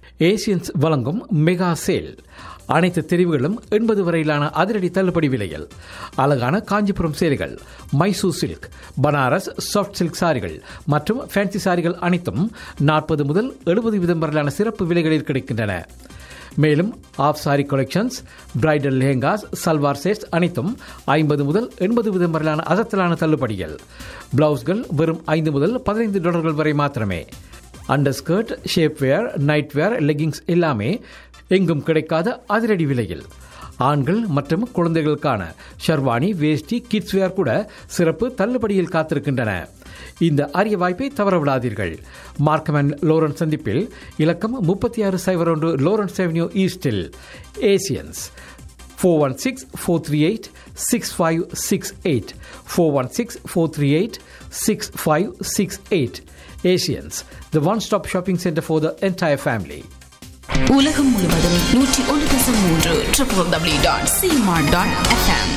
Asians வழங்கும் mega sale அனைத்து தெரிவுகளும் எண்பது வரையிலான அதிரடி தள்ளுபடி விலையில் அழகான காஞ்சிபுரம் சேலைகள் Mysore silk Banaras soft silk சாரிகள் மற்றும் ஃபேன்சி சாரிகள் அனைத்தும் நாற்பது முதல் எழுபது விதம் வரையிலான சிறப்பு விலைகளில் கிடைக்கின்றன மேலும் half sari collections bridal lehengas salwar sets அனைத்தும் ஐம்பது முதல் எண்பது விதம் வரையிலான அசத்தலான தள்ளுபடிகள் பிளவுஸ்கள் வெறும் ஐந்து முதல் பதினைந்து டாலர்கள் வரை மாத்திரமே underskirt shapewear nightwear leggings எல்லாமே எங்கும் கிடைக்காத அதிரடி விலையில் ஆண்கள் மற்றும் குழந்தைகளுக்கான ஷர்வானி வேஷ்டி கிட்ஸ் வேர் கூட சிறப்பு தள்ளுபடியில் காத்திருக்கின்றன இந்த அரிய வாய்ப்பை தவறவிடாதீர்கள் மார்க்கமன் லோரன்ஸ் சந்திப்பில் இலக்கம் முப்பத்தி ஆறு சைபர் ஒன்று லோரன்ஸ் அவென்யூ ஈஸ்டில் Asians four one six four three eight six five six eight four one six four three eight six five six eight Asians the one stop shopping centre for the entire family உலகம் முழுவதும் நூற்றி ஒன்று தசம் மூன்று triple W dot cmart dot FM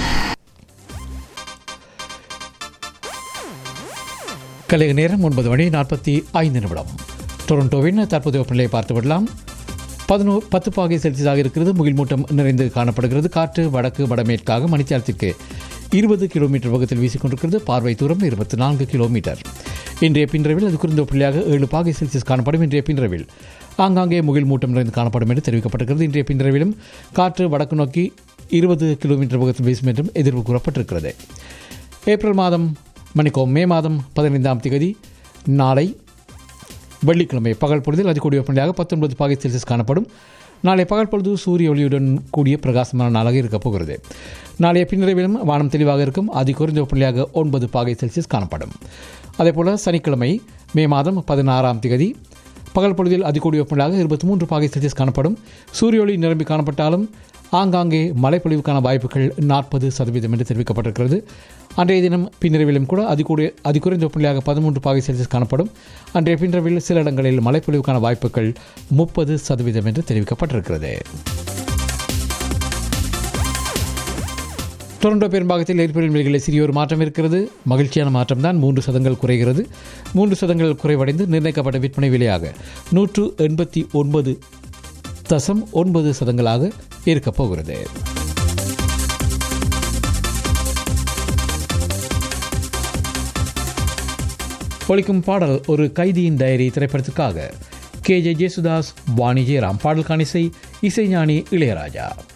கலைய நேரம் ஒன்பது மணி நாற்பத்தி ஐந்து நிமிடம் டொரண்டோவின் தற்போதைய வெப்பநிலையை பார்த்து விடலாம் பதினோ பத்து பாகை செல்சியஸாக இருக்கிறது முகில்மூட்டம் நிறைந்து காணப்படுகிறது காற்று வடக்கு வடமேற்காக மணித்தியாலத்திற்கு இருபது கிலோமீட்டர் வேகத்தில் வீசிக்கொண்டிருக்கிறது பார்வை தூரம் இருபத்தி நான்கு கிலோமீட்டர் இன்றைய பின்றவில் அது குறைந்த வெப்பநிலையாக ஏழு பாகை செல்சியஸ் காணப்படும் இன்றைய பின்றவில் ஆங்காங்கே முகில் மூட்டம் நிறைந்து காணப்படும் என்று தெரிவிக்கப்பட்டிருக்கிறது இன்றைய பின்றவிலும் காற்று வடக்கு நோக்கி இருபது கிலோமீட்டர் வேகத்தில் வீசும் என்றும் எதிர்ப்பு கூறப்பட்டிருக்கிறது ஏப்ரல் மாதம் மணிக்கோ மே மாதம் பதினைந்தாம் தேதி நாளை வெள்ளிக்கிழமை பகல் பொழுதில் அதிகூடிய வெப்பநிலையாக பத்தொன்பது பாகை செல்சியஸ் காணப்படும் நாளை பகல் பொழுது சூரிய ஒளியுடன் கூடிய பிரகாசமான நாளாக இருக்கப் போகிறது நாளைய பின்னரவிலும் வானம் தெளிவாக இருக்கும் அதி குறைந்த வெப்பநிலையாக ஒன்பது பாகை செல்சியஸ் காணப்படும் அதேபோல சனிக்கிழமை மே மாதம் பதினாறாம் தேதி பகல் பொழுதில் அதிகூடிய வெப்பநிலையாக இருபத்தி மூன்று பாகை செல்சியஸ் காணப்படும் சூரிய ஒளி நிரம்பி காணப்பட்டாலும் ஆங்காங்கே மழைப்பொழிவுக்கான வாய்ப்புகள் நாற்பது சதவீதம் என்று தெரிவிக்கப்பட்டிருக்கிறது அன்றைய தினம் பின்னரவிலும் கூட அதிகூடிய அதிகுறைந்த வெப்பநிலையாக பதிமூன்று பாகை செல்சியஸ் காணப்படும் அன்றைய பின்னரவில் சில இடங்களில் மழைப்பொழிவுக்கான வாய்ப்புகள் முப்பது சதவீதம் என்று தெரிவிக்கப்பட்டிருக்கிறது டொரண்டோ பெரும்பாகத்தில் எரிபொருள் விலைகளில் சிறிய ஒரு மாற்றம் இருக்கிறது மகிழ்ச்சியான மாற்றம் தான் மூன்று சதங்கள் குறைகிறது மூன்று சதங்கள் குறைவடைந்து நிர்ணயிக்கப்பட்ட விற்பனை விலையாக நூற்று எண்பத்தி ஒன்பது தசம் ஒன்பது சதங்களாக இருக்கப் போகிறது ஒழிக்கும் பாடல் ஒரு கைதியின் டைரி திரைப்படத்துக்காக கே ஜே ஜேசுதாஸ் வாணி ஜெயராம் பாடல் காணிசை இசைஞானி இளையராஜா